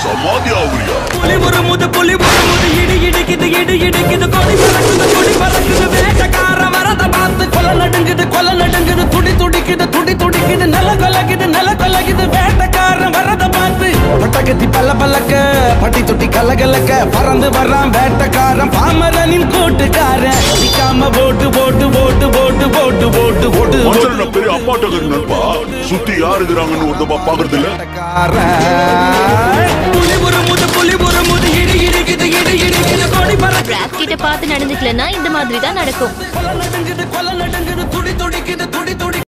சமாதி ஆகுறியா புலி உருமுது புலி உருமுது இடி இடிக்குது இடி இடிக்குது கொடி பறக்குது கொடி பறக்குது வேட்டக்கார வரத பார்த்து கொலை நடுங்குது கொலை நடுங்குது துடி துடிக்குது துடி துடிக்குது நில கொலகுது நில கொலகுது வேட்டக்கார வரத பார்த்து பட்டகத்தி பல்ல பல்லக்க பட்டி தொட்டி கல கலக்க பறந்து வர்றான் வேட்டக்காரன் பாமரனின் கூட்டுக்காரன் நிக்காம போட்டு போட்டு போட்டு போட்டு போட்டு போட்டு போட்டு மனுஷன் நான் பெரிய அப்பாட்டகர் நண்பா சுத்தி யாரு இருக்கிறாங்கன்னு ஒருத்தப்பா பாக்குறது இல்ல புலி உருமுது புலி உருமுது இடி இடிக்குது இடி இடிக்குது கொடி பறக்குது ராப் கிட்ட பார்த்து நடந்துக்கலன்னா இந்த மாதிரி தான் நடக்கும் கொலை நடுங்குது கொலை நடுங்குது துடி துடிக்குது துடி துடி